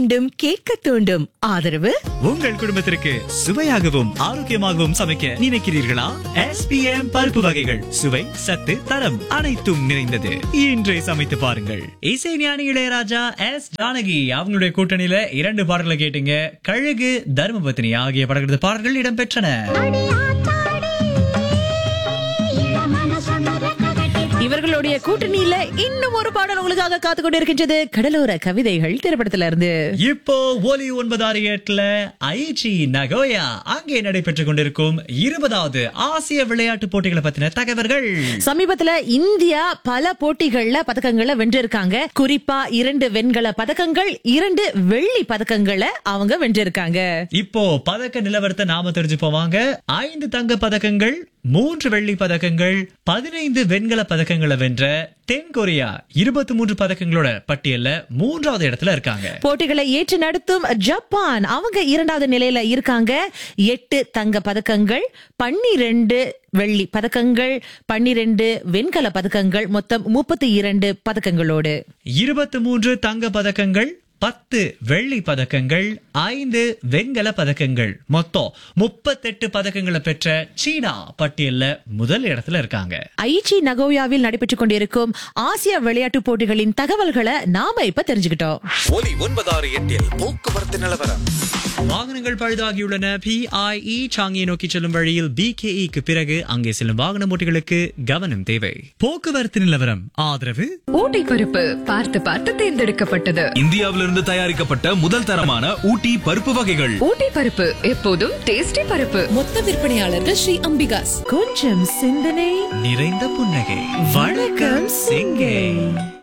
மீண்டும் கேட்க தூண்டும் ஆதரவு உங்கள் குடும்பத்திற்கு சுவையாகவும் ஆரோக்கியமாகவும் சமைக்க நினைக்கிறீர்களா எஸ்பிஎம் பருப்பு வகைகள் சுவை சத்து தரம் அனைத்தும் நிறைந்தது இன்றே சமைத்து பாருங்கள் இசை ஞானி இளையராஜா எஸ் ஜானகி அவங்களுடைய கூட்டணியில இரண்டு பாடல்களை கேட்டீங்க கழுகு தர்மபத்தினி ஆகிய படங்களது பாடல்கள் இடம்பெற்றன இவர்களுடைய கூட்டணியில இன்னும் ஒரு பாடல் உங்களுக்காக காத்து கொண்டிருக்கின்றது கடலோர கவிதைகள் திரைப்படத்துல இருந்து இப்போ ஒலி ஒன்பது ஆறு எட்டுல ஐச்சி நகோயா அங்கே நடைபெற்றுக் கொண்டிருக்கும் இருபதாவது ஆசிய விளையாட்டு போட்டிகளை பத்தின தகவல்கள் சமீபத்துல இந்தியா பல போட்டிகள்ல பதக்கங்களை வென்றிருக்காங்க குறிப்பா இரண்டு வெண்கல பதக்கங்கள் இரண்டு வெள்ளி பதக்கங்களை அவங்க வென்றிருக்காங்க இப்போ பதக்க நிலவரத்தை நாம தெரிஞ்சு போவாங்க ஐந்து தங்க பதக்கங்கள் மூன்று வெள்ளி பதக்கங்கள் பதினைந்து வெண்கல பதக்கங்களை வென்ற தென் கொரியா இருபத்தி மூன்று பதக்கங்களோட பட்டியல்ல மூன்றாவது இடத்துல இருக்காங்க போட்டிகளை ஏற்று நடத்தும் ஜப்பான் அவங்க இரண்டாவது நிலையில இருக்காங்க எட்டு தங்க பதக்கங்கள் பன்னிரண்டு வெள்ளி பதக்கங்கள் பன்னிரண்டு வெண்கல பதக்கங்கள் மொத்தம் முப்பத்தி இரண்டு பதக்கங்களோடு இருபத்தி மூன்று தங்க பதக்கங்கள் பத்து வெள்ளி பதக்கங்கள் ஐந்து வெண்கல பதக்கங்கள் மொத்தம் முப்பத்தெட்டு பதக்கங்களை பெற்ற சீனா பட்டியல்ல முதல் இடத்துல இருக்காங்க ஐச்சி நகோயாவில் நடைபெற்றுக் கொண்டிருக்கும் ஆசிய விளையாட்டுப் போட்டிகளின் தகவல்களை நாம இப்ப தெரிஞ்சுக்கிட்டோம் ஒலி ஒன்பதாறு எட்டில் போக்குவரத்து நிலவரம் வாகனங்கள் பழுதாகியுள்ளன பிஐஇ சாங்கியை நோக்கி செல்லும் வழியில் பிகேஇக்கு பிறகு அங்கே செல்லும் வாகன ஓட்டிகளுக்கு கவனம் தேவை போக்குவரத்து நிலவரம் ஆதரவு ஊட்டி பருப்பு பார்த்து பார்த்து தேர்ந்தெடுக்கப்பட்டது இந்தியாவிலிருந்து தயாரிக்கப்பட்ட முதல் தரமான ஊட்டி பருப்பு வகைகள் ஊட்டி பருப்பு எப்போதும் டேஸ்டி பருப்பு மொத்த விற்பனையாளர்கள் ஸ்ரீ அம்பிகாஸ் கொஞ்சம் சிந்தனை நிறைந்த புன்னகை வணக்கம் சிங்கை